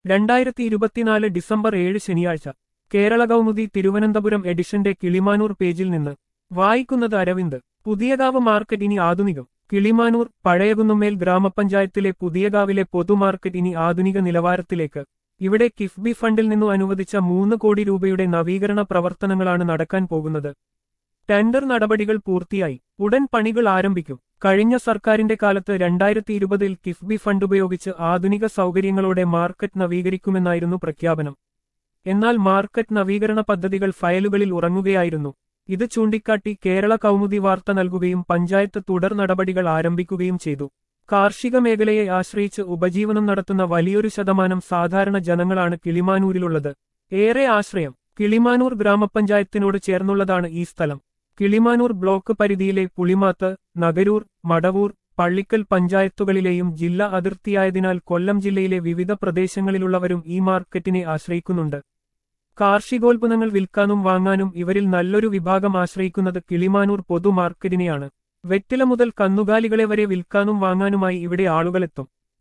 രണ്ടായിരത്തി ഇരുപത്തിനാല് ഡിസംബർ ഏഴ് ശനിയാഴ്ച കേരള കൗമുദി തിരുവനന്തപുരം എഡിഷന്റെ കിളിമാനൂർ പേജിൽ നിന്ന് വായിക്കുന്നത് അരവിന്ദ് പുതിയകാവ് മാർക്കറ്റ് ഇനി ആധുനികം കിളിമാനൂർ പഴയകുന്നുമേൽ ഗ്രാമപഞ്ചായത്തിലെ പുതിയകാവിലെ പൊതുമാർക്കറ്റ് ഇനി ആധുനിക നിലവാരത്തിലേക്ക് ഇവിടെ കിഫ്ബി ഫണ്ടിൽ നിന്നു അനുവദിച്ച മൂന്ന് കോടി രൂപയുടെ നവീകരണ പ്രവർത്തനങ്ങളാണ് നടക്കാൻ പോകുന്നത് ടെൻഡർ നടപടികൾ പൂർത്തിയായി ഉടൻ പണികൾ ആരംഭിക്കും കഴിഞ്ഞ സർക്കാരിന്റെ കാലത്ത് രണ്ടായിരത്തി ഇരുപതിൽ കിഫ്ബി ഫണ്ട് ഉപയോഗിച്ച് ആധുനിക സൗകര്യങ്ങളോടെ മാർക്കറ്റ് നവീകരിക്കുമെന്നായിരുന്നു പ്രഖ്യാപനം എന്നാൽ മാർക്കറ്റ് നവീകരണ പദ്ധതികൾ ഫയലുകളിൽ ഉറങ്ങുകയായിരുന്നു ഇത് ചൂണ്ടിക്കാട്ടി കേരള കൗമുദി വാർത്ത നൽകുകയും പഞ്ചായത്ത് തുടർ നടപടികൾ ആരംഭിക്കുകയും ചെയ്തു കാർഷിക മേഖലയെ ആശ്രയിച്ച് ഉപജീവനം നടത്തുന്ന വലിയൊരു ശതമാനം സാധാരണ ജനങ്ങളാണ് കിളിമാനൂരിലുള്ളത് ഏറെ ആശ്രയം കിളിമാനൂർ ഗ്രാമപഞ്ചായത്തിനോട് ചേർന്നുള്ളതാണ് ഈ സ്ഥലം കിളിമാനൂർ ബ്ലോക്ക് പരിധിയിലെ പുളിമാത്ത് നഗരൂർ മടവൂർ പള്ളിക്കൽ പഞ്ചായത്തുകളിലെയും ജില്ലാ അതിർത്തിയായതിനാൽ കൊല്ലം ജില്ലയിലെ വിവിധ പ്രദേശങ്ങളിലുള്ളവരും ഈ മാർക്കറ്റിനെ ആശ്രയിക്കുന്നുണ്ട് കാർഷികോൽപ്പന്നങ്ങൾ വിൽക്കാനും വാങ്ങാനും ഇവരിൽ നല്ലൊരു വിഭാഗം ആശ്രയിക്കുന്നത് കിളിമാനൂർ പൊതു മാർക്കറ്റിനെയാണ് വെറ്റില മുതൽ കന്നുകാലികളെ വരെ വിൽക്കാനും വാങ്ങാനുമായി ഇവിടെ ആളുകളെത്തും